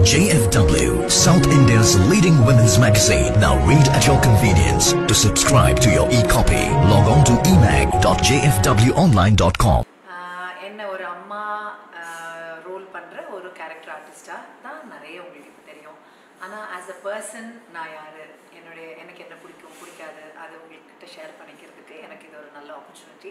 JFW, South India's leading women's magazine. Now read at your convenience. To subscribe to your e-copy, log on to emag.jfwonline.com. ஆஹ் என்ன ஒரு அம்மா role பண்ணுற ஒரு character ஆர்டிஸ்டாக தான் நிறைய உங்களுக்கு இப்ப தெரியும் ஆனால் ஆஸ் அ பர்சன் நான் யார் என்னுடைய எனக்கு என்ன பிடிக்கும் பிடிக்காது அதை உங்கள்கிட்ட ஷேர் பண்ணிக்கிறதுக்கு எனக்கு இது ஒரு நல்ல ஆப்பர்ச்சுனிட்டி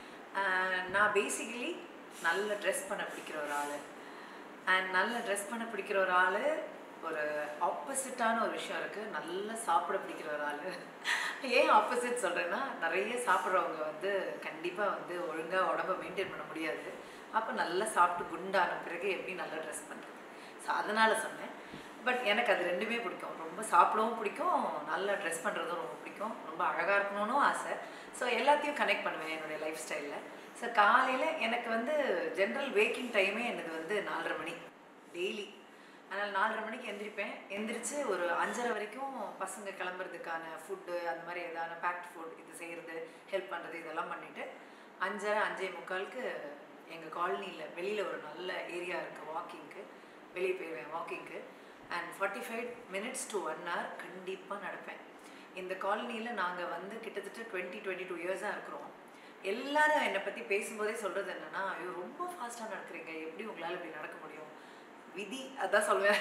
நான் பேசிக்கலி நல்ல ட்ரெஸ் பண்ண பிடிக்கிற ஒரு ஆள் அண்ட் நல்ல ட்ரெஸ் பண்ண பிடிக்கிற ஒரு ஆள் ஒரு ஆப்போசிட்டான ஒரு விஷயம் இருக்குது நல்லா சாப்பிட பிடிக்கிற ஒரு ஆள் ஏன் ஆப்போசிட் சொல்கிறேன்னா நிறைய சாப்பிட்றவங்க வந்து கண்டிப்பாக வந்து ஒழுங்காக உடம்ப மெயின்டைன் பண்ண முடியாது அப்போ நல்லா சாப்பிட்டு குண்டான பிறகு எப்படி நல்லா ட்ரெஸ் பண்ணுறது ஸோ அதனால் சொன்னேன் பட் எனக்கு அது ரெண்டுமே பிடிக்கும் ரொம்ப சாப்பிடவும் பிடிக்கும் நல்லா ட்ரெஸ் பண்ணுறதும் ரொம்ப பிடிக்கும் ரொம்ப அழகாக இருக்கணும்னு ஆசை ஸோ எல்லாத்தையும் கனெக்ட் பண்ணுவேன் என்னுடைய லைஃப் ஸ்டைலில் ஸோ காலையில் எனக்கு வந்து ஜென்ரல் வேக்கிங் டைமே எனக்கு வந்து நாலரை மணி டெய்லி அதனால் நாலரை மணிக்கு எந்திரிப்பேன் எந்திரிச்சு ஒரு அஞ்சரை வரைக்கும் பசங்க கிளம்புறதுக்கான ஃபுட்டு அந்த மாதிரி ஏதாவது பேக்ட் ஃபுட் இது செய்கிறது ஹெல்ப் பண்ணுறது இதெல்லாம் பண்ணிவிட்டு அஞ்சரை அஞ்சே முக்காலுக்கு எங்கள் காலனியில் வெளியில் ஒரு நல்ல ஏரியா இருக்குது வாக்கிங்க்கு வெளியே போயிடுவேன் வாக்கிங்க்கு and forty five minutes to one hour கண்டிப்பாக நடப்பேன் இந்த காலனியில் நாங்கள் வந்து கிட்டத்தட்ட டுவெண்ட்டி டுவெண்ட்டி டூ இயர்ஸாக இருக்கிறோம் எல்லாரும் என்னை பற்றி பேசும்போதே சொல்கிறது என்னென்னா ஐயோ ரொம்ப ஃபாஸ்ட்டாக நடக்கிறீங்க எப்படி உங்களால் இப்படி நடக்க முடியும் விதி அதான் சொல்லுவேன்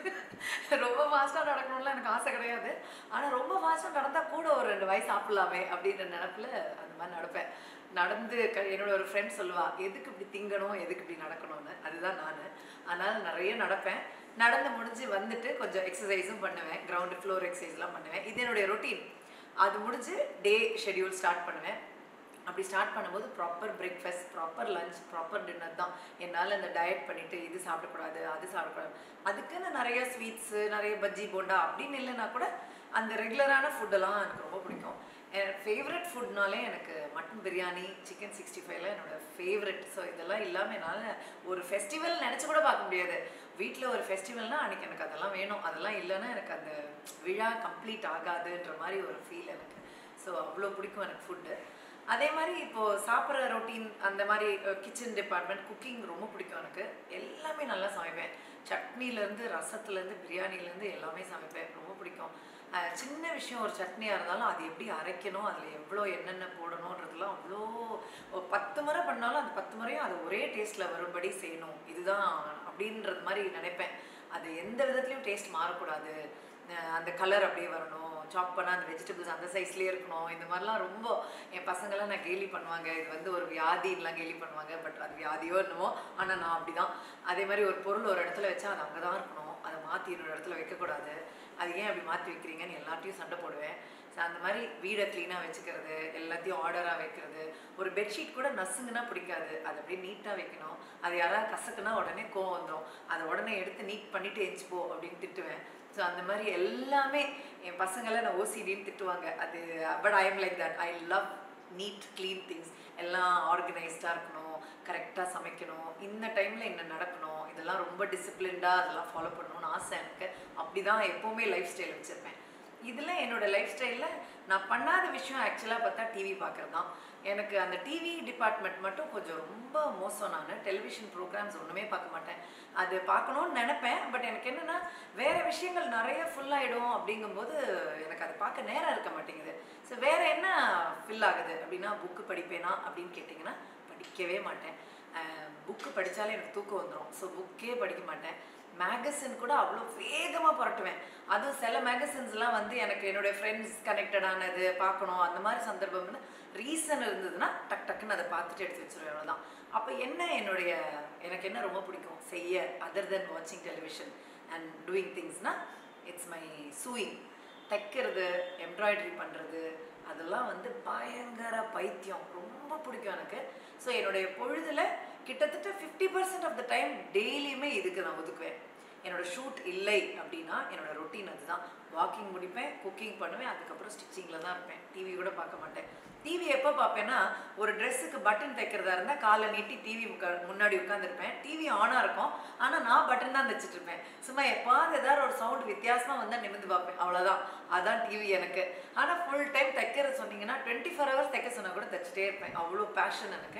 ரொம்ப ஃபாஸ்ட்டாக நடக்கணும்ல எனக்கு ஆசை கிடையாது ஆனால் ரொம்ப ஃபாஸ்ட்டாக நடந்தால் கூட ஒரு ரெண்டு வயசு சாப்பிட்லாமே அப்படின்ற நினப்பில் அந்த மாதிரி நடப்பேன் நடந்து க என்னோட ஒரு ஃப்ரெண்ட் சொல்லுவா எதுக்கு இப்படி திங்கணும் எதுக்கு இப்படி நடக்கணும்னு அதுதான் நான் அதனால் நிறைய நடப்பேன் நடந்து முடிஞ்சு வந்துட்டு கொஞ்சம் எக்ஸசைஸும் பண்ணுவேன் கிரவுண்டு ஃப்ளோர் எக்ஸசைஸ்லாம் பண்ணுவேன் இது என்னுடைய ரொட்டீன் அது முடிஞ்சு டே ஷெட்யூல் ஸ்டார்ட் பண்ணுவேன் அப்படி ஸ்டார்ட் பண்ணும்போது proper breakfast proper lunch proper dinner தான் என்னால் இந்த டயட் பண்ணிவிட்டு இது சாப்பிடக்கூடாது அது சாப்பிடக்கூடாது அதுக்குன்னு நிறைய ஸ்வீட்ஸு நிறைய பஜ்ஜி போண்டா அப்படின்னு இல்லைன்னா கூட அந்த ரெகுலரான ஃபுட்டெல்லாம் எனக்கு ரொம்ப பிடிக்கும் என் ஃபேவரட் ஃபுட்னாலே எனக்கு மட்டன் பிரியாணி சிக்கன் சிக்ஸ்டி ஃபைவ்ல என்னோட ஃபேவரட் ஸோ இதெல்லாம் இல்லாமல் என்னால் ஒரு ஃபெஸ்டிவல் நினச்சி கூட பார்க்க முடியாது வீட்டில் ஒரு ஃபெஸ்டிவல்னால் அன்றைக்கி எனக்கு அதெல்லாம் வேணும் அதெல்லாம் இல்லைன்னா எனக்கு அந்த விழா கம்ப்ளீட் ஆகாதுன்ற மாதிரி ஒரு ஃபீல் எனக்கு ஸோ அவ்வளோ பிடிக்கும் எனக்கு ஃபுட்டு அதே மாதிரி இப்போது சாப்பிட்ற ரொட்டீன் அந்த மாதிரி கிச்சன் டிபார்ட்மெண்ட் குக்கிங் ரொம்ப பிடிக்கும் எனக்கு எல்லாமே நல்லா சமைப்பேன் சட்னிலேருந்து ரசத்துலேருந்து பிரியாணிலேருந்து எல்லாமே சமைப்பேன் ரொம்ப பிடிக்கும் சின்ன விஷயம் ஒரு சட்னியாக இருந்தாலும் அது எப்படி அரைக்கணும் அதில் எவ்வளோ என்னென்ன போடணுன்றதுலாம் அவ்வளோ ஒரு பத்து முறை பண்ணாலும் அந்த பத்து முறையும் அது ஒரே டேஸ்ட்டில் வரும்படி செய்யணும் இதுதான் அப்படின்றது மாதிரி நினைப்பேன் அது எந்த விதத்துலையும் டேஸ்ட் மாறக்கூடாது அந்த கலர் அப்படியே வரணும் சாப் பண்ணால் அந்த வெஜிடபிள்ஸ் அந்த சைஸ்லேயே இருக்கணும் இந்த மாதிரிலாம் ரொம்ப என் பசங்களாம் நான் கேலி பண்ணுவாங்க இது வந்து ஒரு வியாதின்லாம் கேலி பண்ணுவாங்க பட் அது வியாதியோ என்னமோ ஆனால் நான் அப்படி தான் அதே மாதிரி ஒரு பொருள் ஒரு இடத்துல வச்சா அது அங்கே தான் இருக்கணும் அதை மாற்றி இன்னொரு இடத்துல வைக்கக்கூடாது அது ஏன் அப்படி மாற்றி வைக்கிறீங்கன்னு எல்லாத்தையும் சண்டை போடுவேன் ஸோ அந்த மாதிரி வீடை க்ளீனாக வச்சுக்கிறது எல்லாத்தையும் ஆர்டராக வைக்கிறது ஒரு பெட்ஷீட் கூட நசுங்கன்னா பிடிக்காது அதை அப்படியே நீட்டாக வைக்கணும் அது யாராவது கசக்குனா உடனே கோவம் வந்துடும் அதை உடனே எடுத்து நீட் பண்ணிவிட்டு எஞ்சிப்போ அப்படின்னு திட்டுவேன் ஸோ அந்த மாதிரி எல்லாமே என் பசங்களாம் நான் ஓசிடின்னு திட்டுவாங்க அது but I am like that I love neat clean things எல்லாம் ஆர்கனைஸ்டாக இருக்கணும் கரெக்டாக சமைக்கணும் இந்த டைமில் என்ன நடக்கணும் இதெல்லாம் ரொம்ப டிசிப்ளின்டாக அதெல்லாம் ஃபாலோ பண்ணணும்னு ஆசை எனக்கு அப்படி தான் எப்போவுமே லைஃப் ஸ்டைல் வச்சுருப்பேன் இதில் என்னோடய லைஃப் ஸ்டைலில் நான் பண்ணாத விஷயம் ஆக்சுவலாக பார்த்தா டிவி பார்க்குறது தான் எனக்கு அந்த டிவி டிபார்ட்மெண்ட் மட்டும் கொஞ்சம் ரொம்ப மோசம் நான் டெலிவிஷன் ப்ரோக்ராம்ஸ் ஒன்றுமே பார்க்க மாட்டேன் அது பார்க்கணுன்னு நினப்பேன் பட் எனக்கு என்னென்னா வேறு விஷயங்கள் நிறைய ஃபுல்லாகிடும் அப்படிங்கும்போது எனக்கு அதை பார்க்க நேரம் இருக்க மாட்டேங்குது ஸோ வேறு என்ன ஃபில் ஆகுது அப்படின்னா புக்கு படிப்பேனா அப்படின்னு கேட்டிங்கன்னா படிக்கவே மாட்டேன் புக்கு படித்தாலே எனக்கு தூக்கம் வந்துடும் ஸோ புக்கே படிக்க மாட்டேன் மேகசின் கூட அவ்வளோ வேகமாக புரட்டுவேன் அதுவும் சில மேகசின்ஸ்லாம் வந்து எனக்கு என்னுடைய ஃப்ரெண்ட்ஸ் கனெக்டடானது பார்க்கணும் அந்த மாதிரி சந்தர்ப்பம்னு ரீசன் இருந்ததுன்னா டக் டக்குன்னு அதை பார்த்துட்டு எடுத்து வச்சுருவேன் அவ்வளோதான் அப்போ என்ன என்னுடைய எனக்கு என்ன ரொம்ப பிடிக்கும் செய்ய அதர் தென் வாட்சிங் டெலிவிஷன் அண்ட் டூயிங் திங்ஸ்னால் இட்ஸ் மை சூயிங் தைக்கிறது எம்ப்ராய்டரி பண்ணுறது அதெல்லாம் வந்து பயங்கர பைத்தியம் ரொம்ப பிடிக்கும் எனக்கு ஸோ என்னுடைய பொழுதில் கிட்டத்தட்ட fifty percent of the time டெய்லியுமே இதுக்கு நான் ஒதுக்குவேன் என்னோடய ஷூட் இல்லை அப்படின்னா என்னோடய ரொட்டீன் அதுதான் வாக்கிங் முடிப்பேன் குக்கிங் பண்ணுவேன் அதுக்கப்புறம் ஸ்டிச்சிங்கில் தான் இருப்பேன் டிவி கூட பார்க்க மாட்டேன் டிவி எப்போ பார்ப்பேன்னா ஒரு ட்ரெஸ்ஸுக்கு பட்டன் தைக்கிறதா இருந்தால் காலை நீட்டி டிவி முன்னாடி உட்காந்துருப்பேன் டிவி ஆனாக இருக்கும் ஆனால் நான் பட்டன் தான் தைச்சிட்டு இருப்பேன் சும்மா எப்பாவது ஏதாவது ஒரு சவுண்ட் வித்தியாசமாக வந்தால் நிமிந்து பார்ப்பேன் அவ்வளோதான் அதான் டிவி எனக்கு ஆனால் ஃபுல் டைம் தைக்கிறது சொன்னீங்கன்னா டுவெண்ட்டி ஃபோர் ஹவர்ஸ் தைக்க சொன்னால் கூட தைச்சிட்டே இருப்பேன் அவ்வளோ பேஷன் எனக்கு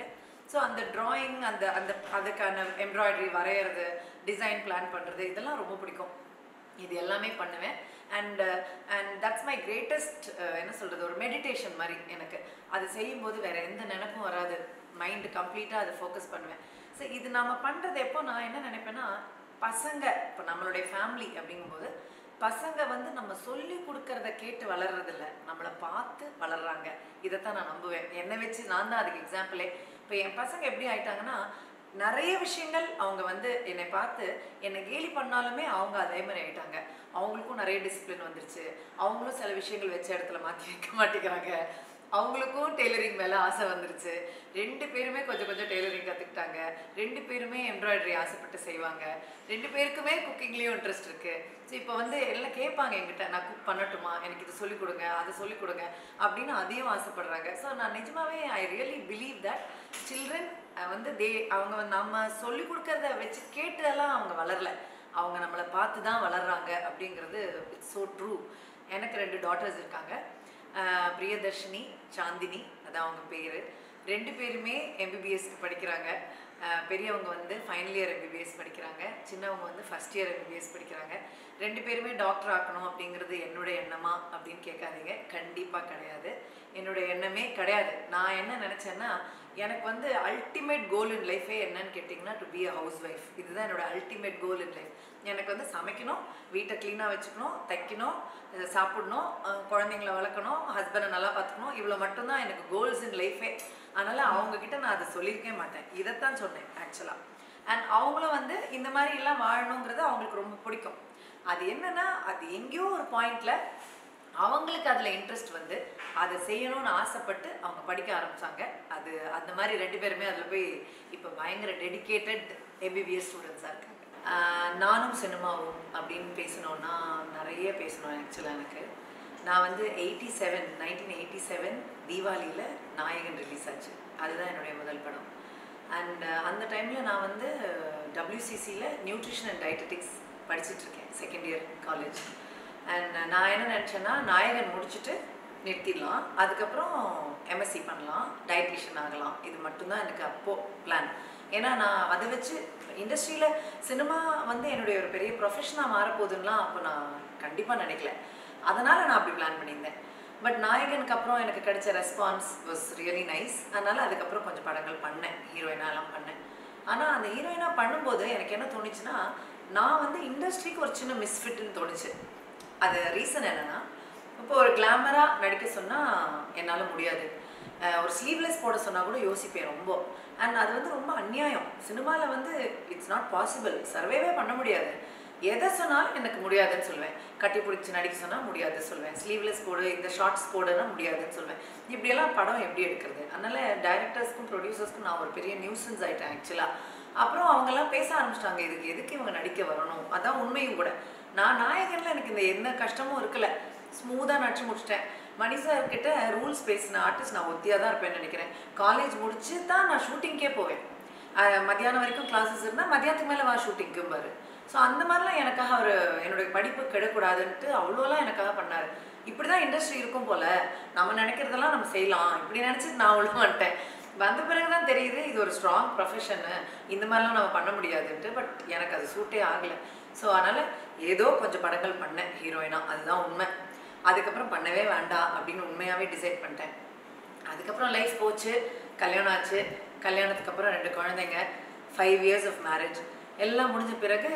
ஸோ அந்த drawing அந்த அந்த அதுக்கான எம்ப்ராய்டரி வரைகிறது டிசைன் பிளான் பண்ணுறது இதெல்லாம் ரொம்ப பிடிக்கும் இது எல்லாமே பண்ணுவேன் and and that's my greatest என்ன சொல்கிறது ஒரு மெடிடேஷன் மாதிரி எனக்கு அது செய்யும்போது வேற எந்த நினைப்பும் வராது மைண்டு கம்ப்ளீட்டாக அதை ஃபோக்கஸ் பண்ணுவேன் ஸோ இது நம்ம பண்ணுறது எப்போ நான் என்ன நினைப்பேன்னா பசங்க இப்போ நம்மளுடைய ஃபேமிலி அப்படிங்கும்போது பசங்க வந்து நம்ம சொல்லி கொடுக்கறத கேட்டு வளர்றதில்ல நம்மளை பார்த்து வளர்றாங்க இதைத்தான் நான் நம்புவேன் என்னை வச்சு நான் தான் அதுக்கு எக்ஸாம்பிளே இப்போ என் பசங்க எப்படி ஆயிட்டாங்கன்னா நிறைய விஷயங்கள் அவங்க வந்து என்னை பார்த்து என்னை கேலி பண்ணாலுமே அவங்க அதே மாதிரி ஆயிட்டாங்க அவங்களுக்கும் நிறைய டிசிப்ளின் வந்துருச்சு அவங்களும் சில விஷயங்கள் வச்ச இடத்துல மாற்றி வைக்க மாட்டேங்கிறாங்க அவங்களுக்கும் டெய்லரிங் மேலே ஆசை வந்துருச்சு ரெண்டு பேருமே கொஞ்சம் கொஞ்சம் டெய்லரிங் கற்றுக்கிட்டாங்க ரெண்டு பேருமே எம்ப்ராய்டரி ஆசைப்பட்டு செய்வாங்க ரெண்டு பேருக்குமே குக்கிங்லேயும் இன்ட்ரெஸ்ட் இருக்குது ஸோ இப்போ வந்து எல்லாம் கேட்பாங்க என்கிட்ட நான் குக் பண்ணட்டுமா எனக்கு இது சொல்லிக் கொடுங்க அதை சொல்லிக் கொடுங்க அப்படின்னு அதையும் ஆசைப்படுறாங்க ஸோ நான் நிஜமாவே I really believe that children வந்து தே அவங்க வந்து நம்ம சொல்லிக் கொடுக்கறத வச்சு கேட்டெல்லாம் அவங்க வளரல அவங்க நம்மளை பார்த்து தான் வளர்றாங்க அப்படிங்கிறது இட்ஸ் ஸோ ட்ரூ எனக்கு ரெண்டு டாட்டர்ஸ் இருக்காங்க ஆஹ் பிரியதர்ஷினி சாந்தினி அதான் அவங்க பேர் ரெண்டு பேருமே எம்பிபிஎஸ்க்கு படிக்கிறாங்க ஆஹ் பெரியவங்க வந்து ஃபைனல் இயர் எம்பிபிஎஸ் படிக்கிறாங்க சின்னவங்க வந்து ஃபஸ்ட் இயர் எம்பிபிஎஸ் படிக்கிறாங்க ரெண்டு பேருமே டாக்டர் ஆக்கணும் அப்படிங்கிறது என்னுடைய எண்ணமா அப்படின்னு கேட்காதீங்க கண்டிப்பாக கிடையாது என்னுடைய எண்ணமே கிடையாது நான் என்ன நினச்சேன்னா எனக்கு வந்து அல்டிமேட் கோல் இன் லைஃபே என்னன்னு கேட்டிங்கன்னா to be a housewife இதுதான் என்னோட அல்டிமேட் கோல் இன் லைஃப் எனக்கு வந்து சமைக்கணும் வீட்டை க்ளீனாக வச்சுக்கணும் தைக்கணும் இதை சாப்பிடணும் அஹ் குழந்தைங்கள வளர்க்கணும் ஹஸ்பண்டை நல்லா பார்த்துக்கணும் இவ்வளோ மட்டும்தான் எனக்கு கோல்ஸ் இன் லைஃபே அதனால் அவங்கக்கிட்ட நான் அதை சொல்லியிருக்கவே மாட்டேன் இதைத்தான் சொன்னேன் ஆக்சுவலாக அண்ட் அவங்களும் வந்து இந்த மாதிரி எல்லாம் வாழணுங்கிறது அவங்களுக்கு ரொம்ப பிடிக்கும் அது என்னன்னா அது எங்கேயோ ஒரு பாயிண்ட்ல அவங்களுக்கு அதில் இன்ட்ரெஸ்ட் வந்து அதை செய்யணும்னு ஆசைப்பட்டு அவங்க படிக்க ஆரம்பிச்சாங்க அது அந்த மாதிரி ரெண்டு பேருமே அதில் போய் இப்போ பயங்கர டெடிகேட்டட் எம்பிபிஎஸ் ஸ்டூடெண்ட்ஸாக இருக்காங்க ஆஹ் நானும் சினிமாவும் அப்படின்னு பேசணுன்னா நிறைய பேசணும் ஆக்சுவலாக எனக்கு நான் வந்து eighty seven nineteen eighty seven தீபாவளியில் நாயகன் ரிலீஸ் ஆச்சு அதுதான் என்னுடைய முதல் படம் அண்ட் அந்த டைமில் நான் வந்து டபிள்யூசிசியில் நியூட்ரிஷன் அண்ட் டயட்டடிக்ஸ் படிச்சுட்டு இருக்கேன் செகண்ட் இயர் காலேஜ் அண்ட் நான் என்ன நினச்சேன்னா நாயகன் முடிச்சுட்டு நிறுத்திடலாம் அதுக்கப்புறம் எம்எஸ்சி பண்ணலாம் டயட்ரிஷியன் ஆகலாம் இது மட்டும்தான் எனக்கு அப்போது பிளான் ஏன்னா நான் அதை வச்சு இண்டஸ்ட்ரியில் சினிமா வந்து என்னுடைய ஒரு பெரிய ப்ரொஃபஷனாக மாறப்போகுதுன்னெலாம் அப்போ நான் கண்டிப்பாக நினைக்கல அதனால் நான் அப்படி பிளான் பண்ணியிருந்தேன் பட் நாயகனுக்கு அப்புறம் எனக்கு கிடைச்ச ரெஸ்பான்ஸ் வாஸ் ரியலி நைஸ் அதனால் அதுக்கப்புறம் கொஞ்சம் படங்கள் பண்ணேன் ஹீரோயினாலாம் பண்ணேன் ஆனால் அந்த ஹீரோயினாக பண்ணும்போது எனக்கு என்ன தோணுச்சுன்னா நான் வந்து இண்டஸ்ட்ரிக்கு ஒரு சின்ன மிஸ்ஃபிட்னு தோணுச்சு அது ரீசன் என்னன்னா இப்போ ஒரு கிளாமராக நடிக்க சொன்னால் என்னால் முடியாது அஹ் ஒரு ஸ்லீவ்லெஸ் போட சொன்னால் கூட யோசிப்பேன் ரொம்ப அண்ட் அது வந்து ரொம்ப அநியாயம் சினிமாவில் வந்து இட்ஸ் நாட் பாசிபிள் சர்வேவே பண்ண முடியாது எதை சொன்னாலும் எனக்கு முடியாதுன்னு சொல்லுவேன் கட்டி பிடிச்சி நடிக்க சொன்னால் முடியாது சொல்லுவேன் ஸ்லீவ்லெஸ் போடு இந்த ஷார்ட்ஸ் போடுன்னா முடியாதுன்னு சொல்லுவேன் இப்படியெல்லாம் படம் எப்படி எடுக்கிறது அதனால டைரக்டர்ஸ்க்கும் ப்ரொடியூசர்ஸ்க்கும் நான் ஒரு பெரிய நியூசன்ஸ் ஆயிட்டேன் ஆக்சுவலாக அப்புறம் அவங்கெல்லாம் பேச ஆரம்பிச்சிட்டாங்க இதுக்கு எதுக்கு இவங்க நடிக்க வரணும் அதான் உண்மையும் கூட நான் நாயகனில் எனக்கு இந்த எந்த கஷ்டமும் இருக்கல ஸ்மூத்தாக நடிச்சு முடிச்சிட்டேன் மணி சார் கிட்ட ரூல்ஸ் பேசின ஆர்டிஸ்ட் நான் ஒத்தியாக தான் இருப்பேன்னு நினைக்கிறேன் காலேஜ் முடிச்சு தான் நான் ஷூட்டிங்கே போவேன் அஹ் மத்தியானம் வரைக்கும் கிளாஸஸ் இருந்தால் மத்தியானத்துக்கு மேலே வா ஷூட்டிங்க்கு பாரு ஸோ அந்த மாதிரிலாம் எனக்காக அவர் என்னுடைய படிப்பு கெடக்கூடாதுன்ட்டு அவ்வளோலாம் எனக்காக பண்ணார் இப்படி தான் இண்டஸ்ட்ரி இருக்கும் போல் நம்ம நினைக்கிறதெல்லாம் நம்ம செய்யலாம் இப்படி நினச்சிட்டு நான் உள்ள வந்துட்டேன் வந்த பிறகு தான் தெரியுது இது ஒரு ஸ்ட்ராங் ப்ரொஃபஷனு இந்த மாதிரிலாம் நம்ம பண்ண முடியாதுன்ட்டு பட் எனக்கு அது சூட்டே ஆகலை ஸோ அதனால் ஏதோ கொஞ்சம் படங்கள் பண்ணேன் ஹீரோயினாக அதுதான் உண்மை அதுக்கப்புறம் பண்ணவே வேண்டாம் அப்படின்னு உண்மையாகவே டிசைட் பண்ணிட்டேன் அதுக்கப்புறம் லைஃப் போச்சு கல்யாணம் ஆச்சு கல்யாணத்துக்கு அப்புறம் ரெண்டு குழந்தைங்க ஃபைவ் இயர்ஸ் ஆஃப் மேரேஜ் எல்லாம் முடிஞ்ச பிறகு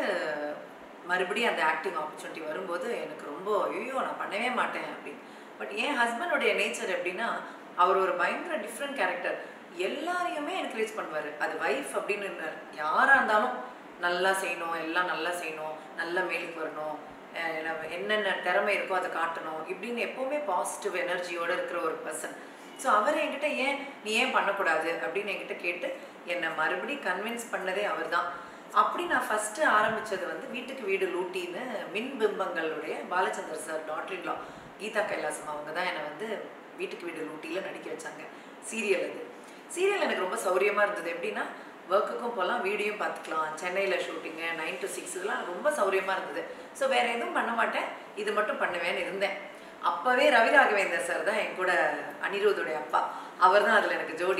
மறுபடியும் அந்த ஆக்டிங் ஆப்பர்ச்சுனிட்டி வரும்போது எனக்கு ரொம்ப ஐயோ நான் பண்ணவே மாட்டேன் அப்படின்னு பட் என் ஹஸ்பண்டுடைய நேச்சர் எப்படின்னா அவர் ஒரு பயங்கர டிஃப்ரெண்ட் கேரக்டர் எல்லாரையுமே என்கரேஜ் பண்ணுவார் அது வைஃப் அப்படின்னு இருந்தார் யாராக இருந்தாலும் நல்லா செய்யணும் எல்லாம் நல்லா செய்யணும் நல்லா மேலுக்கு வரணும் அஹ் நம்ம என்னென்ன திறமை இருக்கோ அதை காட்டணும் இப்படின்னு எப்போவுமே பாசிட்டிவ் எனர்ஜியோட இருக்கிற ஒரு பர்சன் ஸோ அவர் என்கிட்ட ஏன் நீ ஏன் பண்ணக்கூடாது அப்படின்னு என்கிட்ட கேட்டு என்னை மறுபடியும் கன்வின்ஸ் பண்ணதே அவர் தான் அப்படி நான் ஃபஸ்ட்டு ஆரம்பித்தது வந்து வீட்டுக்கு வீடு லூட்டின்னு மின் பிம்பங்களுடைய பாலச்சந்தர் சார் டாக்டரின்லா கீதா கைலாசம் அவங்க தான் என்னை வந்து வீட்டுக்கு வீடு லூட்டியில் நடிக்க வச்சாங்க சீரியல் அது சீரியல் எனக்கு ரொம்ப சௌரியமாக இருந்தது எப்படின்னா ஒர்க்குக்கும் போகலாம் வீடியோயும் பார்த்துக்கலாம் சென்னையில் ஷூட்டிங்கு நைன் டு சிக்ஸ் இதெல்லாம் ரொம்ப சௌரியமாக இருந்தது ஸோ வேறு எதுவும் பண்ண மாட்டேன் இது மட்டும் பண்ணுவேன்னு இருந்தேன் அப்போவே ரவி ராகவேந்தர் சார் தான் என் கூட அனிருத்துடைய அப்பா அவர் தான் அதில் எனக்கு ஜோடி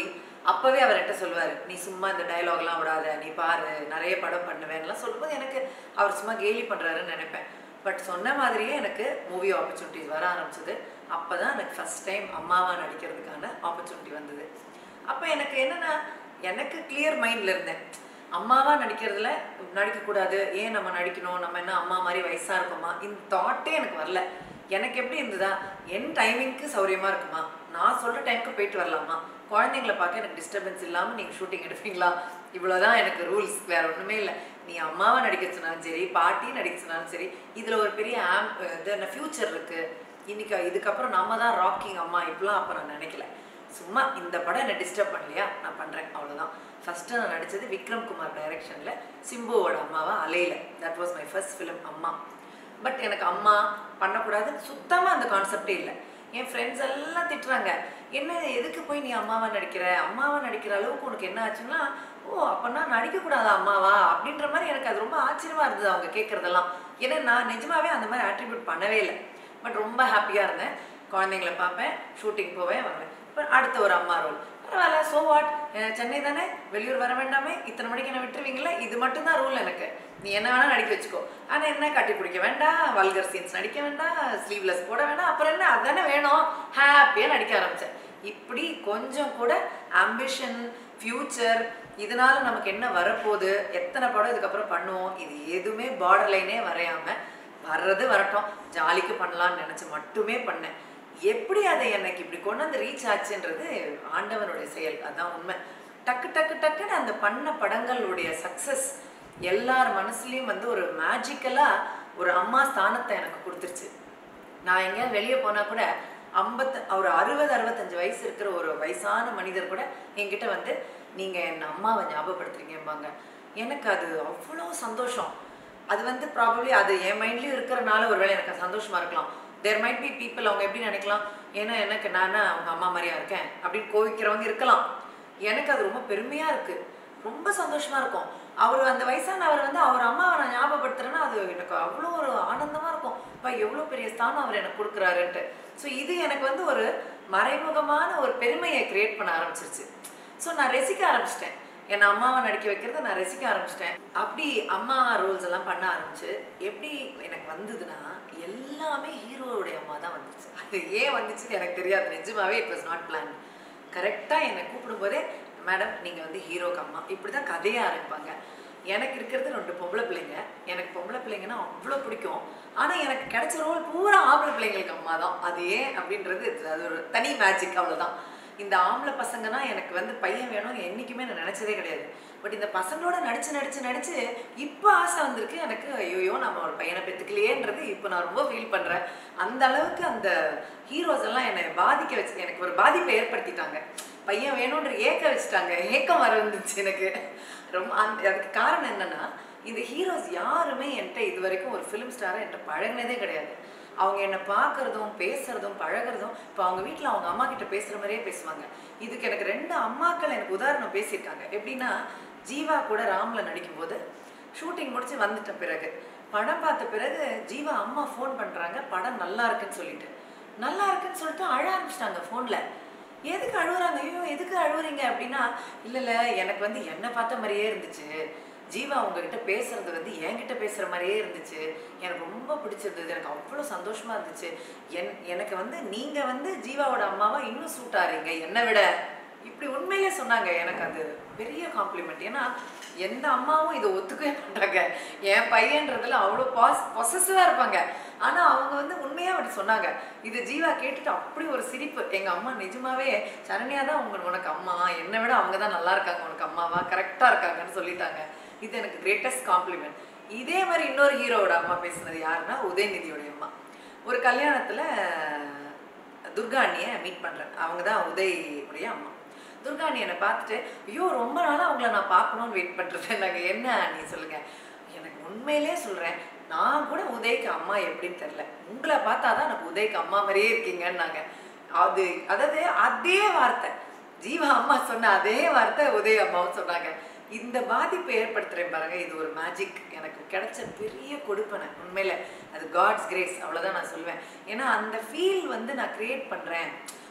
அப்போவே அவர் என்கிட்ட சொல்லுவார் நீ சும்மா இந்த டயலாக்லாம் விடாத நீ பாரு நிறைய படம் பண்ணுவேன்லாம் சொல்லும்போது எனக்கு அவர் சும்மா கேலி பண்ணுறாருன்னு நினைப்பேன் பட் சொன்ன மாதிரியே எனக்கு மூவி ஆப்பர்ச்சுனிட்டிஸ் வர ஆரம்பிச்சது அப்போ தான் எனக்கு ஃபஸ்ட் டைம் அம்மாவாக நடிக்கிறதுக்கான ஆப்பர்ச்சுனிட்டி வந்தது அப்போ எனக்கு என்னென்னா எனக்கு கிளியர் மைண்டில் இருந்தேன் அம்மாவா நடிக்கிறதுல நடிக்கக்கூடாது ஏன் நம்ம நடிக்கணும் நம்ம என்ன அம்மா மாதிரி வயசாக இருக்கோமா இந்த தாட்டே எனக்கு வரல எனக்கு எப்படி இருந்ததா என் டைமிங்க்கு சௌரியமாக இருக்குமா நான் சொல்கிற டைமுக்கு போயிட்டு வரலாமா குழந்தைங்கள பார்க்க எனக்கு டிஸ்டர்பன்ஸ் இல்லாமல் நீங்கள் ஷூட்டிங் எடுப்பீங்களா இவ்வளோதான் எனக்கு ரூல்ஸ் வேறு ஒன்றுமே இல்லை நீ அம்மாவை நடிக்க சொன்னாலும் சரி பாட்டி நடிக்க சொன்னாலும் சரி இதில் ஒரு பெரிய ஆம் இது என்ன ஃப்யூச்சர் இருக்குது இன்னைக்கு இதுக்கப்புறம் நம்ம தான் ராக்கிங் அம்மா இப்படிலாம் அப்போ நான் நினைக்கல சும்மா இந்த படம் என்னை டிஸ்டர்ப் பண்ணலையா நான் பண்ணுறேன் அவ்வளோதான் ஃபஸ்ட்டு நான் நடித்தது விக்ரம் குமார் டைரக்ஷனில் சிம்புவோட அம்மாவா அலையில that was my first film அம்மா பட் எனக்கு அம்மா பண்ணக்கூடாதுன்னு சுத்தமாக அந்த கான்செப்டே இல்லை என் ஃப்ரெண்ட்ஸ் எல்லாம் திட்டுறாங்க என்ன எதுக்கு போய் நீ அம்மாவா நடிக்கிற அம்மாவா நடிக்கிற அளவுக்கு உனக்கு என்ன ஆச்சுன்னா ஓ அப்போனா நடிக்கக்கூடாதா அம்மாவா அப்படின்ற மாதிரி எனக்கு அது ரொம்ப ஆச்சரியமாக இருந்தது அவங்க கேட்குறதெல்லாம் ஏன்னா நான் நிஜமாவே அந்த மாதிரி ஆட்ரிபியூட் பண்ணவே இல்லை பட் ரொம்ப ஹாப்பியாக இருந்தேன் குழந்தைங்கள பார்ப்பேன் ஷூட்டிங் போவேன் வருவேன் இப்போ அடுத்த ஒரு அம்மா ரோல் பரவாயில்ல ஸோ வாட் சென்னை தானே வெளியூர் வர வேண்டாமே இத்தனை மணிக்கு என்ன விட்டுருவீங்களா இது மட்டும்தான் ரூல் எனக்கு நீ என்ன வேணால் நடிக்க வச்சுக்கோ ஆனால் என்ன கட்டி பிடிக்க வேண்டாம் வல்கர் சீன்ஸ் நடிக்க வேண்டாம் ஸ்லீவ்லெஸ் போட வேண்டாம் அப்புறம் என்ன அதானே வேணும் ஹாப்பியாக நடிக்க ஆரம்பித்தேன் இப்படி கொஞ்சம் கூட ஆம்பிஷன் ஃப்யூச்சர் இதனால நமக்கு என்ன வரப்போகுது எத்தனை படம் இதுக்கப்புறம் பண்ணுவோம் இது எதுவுமே பார்டர் லைனே வரையாமல் வர்றது வரட்டும் ஜாலிக்கு பண்ணலாம்னு நினச்சி மட்டுமே பண்ணேன் எப்படி அதை எனக்கு இப்படி கொண்டு வந்து ரீச் ஆச்சுன்றது ஆண்டவனுடைய செயல் அதான் உண்மை டக்கு டக்கு டக்குன்னு அந்த பண்ண படங்களுடைய சக்ஸஸ் எல்லார் மனசுலேயும் வந்து ஒரு மேஜிக்கலாக ஒரு அம்மா ஸ்தானத்தை எனக்கு கொடுத்துருச்சு நான் எங்கேயாவது வெளியே போனால் கூட ஐம்பத்து ஒரு அறுபது அறுபத்தஞ்சு வயசு இருக்கிற ஒரு வயசான மனிதர் கூட என்கிட்ட வந்து நீங்கள் என் அம்மாவை ஞாபகப்படுத்துறீங்கம்பாங்க எனக்கு அது அவ்வளோ சந்தோஷம் அது வந்து ப்ராபப்ளி அது என் மைண்ட்லேயும் இருக்கிறனால ஒருவேளை எனக்கு சந்தோஷமாக இருக்கலாம் தேர் மைட் பி பீப்புள் அவங்க எப்படி நினைக்கலாம் ஏன்னா எனக்கு நான் அவங்க அம்மா மாதிரியா இருக்கேன் அப்படின்னு கோவிக்கிறவங்க இருக்கலாம் எனக்கு அது ரொம்ப பெருமையாக இருக்குது ரொம்ப சந்தோஷமாக இருக்கும் அவர் அந்த வயசானவர் வந்து அவர் அம்மாவை நான் ஞாபகப்படுத்துறேன்னா அது எனக்கு அவ்வளோ ஒரு ஆனந்தமாக இருக்கும் இப்போ எவ்வளோ பெரிய ஸ்தானம் அவர் எனக்கு கொடுக்குறாருன்ட்டு ஸோ இது எனக்கு வந்து ஒரு மறைமுகமான ஒரு பெருமையை கிரியேட் பண்ண ஆரம்பிச்சிருச்சு ஸோ நான் ரசிக்க ஆரம்பிச்சிட்டேன் என் அம்மாவை நடிக்க வைக்கிறத நான் ரசிக்க ஆரம்பிச்சிட்டேன் அப்படி அம்மா ரோல்ஸ் எல்லாம் பண்ண ஆரம்பிச்சு எப்படி எனக்கு வந்ததுன்னா எல்லாமே ஹீரோவுடைய அம்மா தான் வந்துச்சு அது ஏன் வந்துச்சுன்னு எனக்கு தெரியாது நிஜமாவே இட் வாஸ் நாட் பிளான் கரெக்டாக என்னை கூப்பிடும்போதே மேடம் நீங்கள் வந்து ஹீரோக்கு அம்மா இப்படி தான் கதையே ஆரம்பிப்பாங்க எனக்கு இருக்கிறது ரெண்டு பொம்பளை பிள்ளைங்க எனக்கு பொம்பளை பிள்ளைங்கன்னா அவ்வளோ பிடிக்கும் ஆனால் எனக்கு கிடைச்ச ரோல் பூரா ஆம்பளை பிள்ளைங்களுக்கு அம்மா தான் அது ஏன் அப்படின்றது அது ஒரு தனி மேஜிக் அவ்வளோதான் இந்த ஆம்பளை பசங்கன்னா எனக்கு வந்து பையன் வேணும்னு என்றைக்குமே நான் நினச்சதே கிடையாது பட் இந்த பசங்களோட நடிச்சு நடிச்சு நடிச்சு இப்போ ஆசை வந்திருக்கு எனக்கு ஐயோ நம்ம ஒரு பையனை பெற்றுக்கலையேன்றது இப்போ நான் ரொம்ப ஃபீல் பண்ணுறேன் அந்த அளவுக்கு அந்த ஹீரோஸ் எல்லாம் என்னை பாதிக்க வச்சு எனக்கு ஒரு பாதிப்பை ஏற்படுத்திட்டாங்க பையன் வேணுன்ற ஏக்க வச்சுட்டாங்க ஏக்கம் வர வந்துச்சு எனக்கு ரொம்ப அந்த அதுக்கு காரணம் என்னன்னா இந்த ஹீரோஸ் யாருமே என்கிட்ட இது வரைக்கும் ஒரு ஃபிலிம் ஸ்டாரை என்கிட்ட பழகினதே கிடையாது அவங்க என்னை பார்க்குறதும் பேசுறதும் பழகுறதும் இப்போ அவங்க வீட்டில் அவங்க அம்மா கிட்ட பேசுகிற மாதிரியே பேசுவாங்க இதுக்கு எனக்கு ரெண்டு அம்மாக்கள் எனக்கு உதாரணம் பேசியிருக்காங்க எப்படின்னா ஜீவா கூட ராமில் நடிக்கும்போது ஷூட்டிங் முடிச்சு வந்துட்ட பிறகு படம் பார்த்த பிறகு ஜீவா அம்மா ஃபோன் பண்ணுறாங்க படம் நல்லா இருக்குன்னு சொல்லிட்டு நல்லா இருக்குன்னு சொல்லிட்டு அழ ஆரம்பிச்சிட்டாங்க ஃபோனில் எதுக்கு அழுவுறாங்க ஐயோ எதுக்கு அழுவுறீங்க அப்படின்னா இல்லை இல்லை எனக்கு வந்து என்னை பார்த்த மாதிரியே இருந்துச்சு ஜீவா உங்ககிட்ட பேசுறது வந்து என்கிட்ட பேசுகிற மாதிரியே இருந்துச்சு எனக்கு ரொம்ப பிடிச்சிருந்தது எனக்கு அவ்வளோ சந்தோஷமா இருந்துச்சு என் எனக்கு வந்து நீங்கள் வந்து ஜீவாவோட அம்மாவா இன்னும் சூட் ஆறீங்க என்னை விட இப்படி உண்மையிலே சொன்னாங்க எனக்கு அது பெரிய காம்ப்ளிமெண்ட் ஏன்னா எந்த அம்மாவும் இதை ஒத்துக்கவே மாட்டாங்க என் பையன்றதுல அவ்வளோ பாஸ் பொசசிவாக இருப்பாங்க ஆனால் அவங்க வந்து உண்மையாக அப்படி சொன்னாங்க இது ஜீவா கேட்டுட்டு அப்படி ஒரு சிரிப்பு எங்கள் அம்மா நிஜமாவே சரண்யா தான் உங்க உனக்கு அம்மா என்னை விட அவங்க தான் நல்லா இருக்காங்க உனக்கு அம்மாவா கரெக்டாக இருக்காங்கன்னு சொல்லிட்டாங்க இது எனக்கு கிரேட்டஸ்ட் காம்ப்ளிமெண்ட் இதே மாதிரி இன்னொரு ஹீரோவோட அம்மா பேசுனது யாருன்னா உதயநிதியோடைய அம்மா ஒரு கல்யாணத்தில் துர்கா அண்ணியை மீட் பண்ணுறேன் அவங்க தான் உதய் உடைய அம்மா துர்கா அண்ணி என்னை பார்த்துட்டு ஐயோ ரொம்ப நாளாக அவங்கள நான் பார்க்கணும்னு வெயிட் பண்ணுறேன் நாங்கள் என்ன அண்ணி சொல்லுங்கள் எனக்கு உண்மையிலே சொல்கிறேன் நான் கூட உதய்க்கு அம்மா எப்படின்னு தெரில உங்களை பார்த்தா தான் எனக்கு உதய்க்கு அம்மா மாதிரியே இருக்கீங்கன்னாங்க அது அதாவது அதே வார்த்தை ஜீவா அம்மா சொன்ன அதே வார்த்தை உதய் அம்மாவும் சொன்னாங்க இந்த பாதிப்பை ஏற்படுத்துகிறேன் பாருங்க இது ஒரு மேஜிக் எனக்கு கிடைச்ச பெரிய கொடுப்பனை உண்மையில அது காட்ஸ் கிரேஸ் அவ்வளோதான் நான் சொல்லுவேன் ஏன்னா அந்த ஃபீல் வந்து நான் க்ரியேட் பண்ணுறேன்